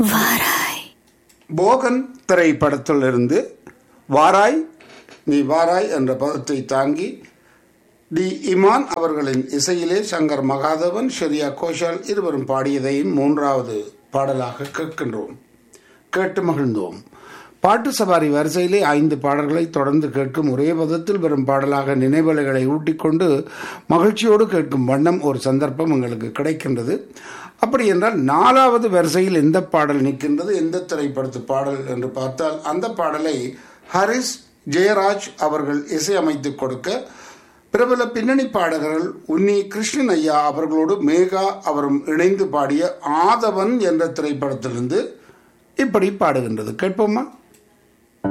வாராய் போகன் திரைப்படத்திலிருந்து வாராய் நீ வாராய் என்ற பதத்தை தாங்கி டி இமான் அவர்களின் இசையிலே சங்கர் மகாதவன் ஷெரியா கோஷால் இருவரும் பாடியதையும் மூன்றாவது பாடலாக கேட்கின்றோம் கேட்டு மகிழ்ந்தோம் பாட்டு சவாரி வரிசையிலே ஐந்து பாடல்களை தொடர்ந்து கேட்கும் ஒரே பதத்தில் வரும் பாடலாக நினைவலைகளை ஊட்டிக்கொண்டு மகிழ்ச்சியோடு கேட்கும் வண்ணம் ஒரு சந்தர்ப்பம் எங்களுக்கு கிடைக்கின்றது அப்படி என்றால் நாலாவது வரிசையில் எந்த பாடல் நிற்கின்றது எந்த திரைப்படத்து பாடல் என்று பார்த்தால் அந்த பாடலை ஹரிஸ் ஜெயராஜ் அவர்கள் இசையமைத்து கொடுக்க பிரபல பின்னணி பாடகர்கள் உன்னி கிருஷ்ணன் ஐயா அவர்களோடு மேகா அவரும் இணைந்து பாடிய ஆதவன் என்ற திரைப்படத்திலிருந்து இப்படி பாடுகின்றது கேட்போமா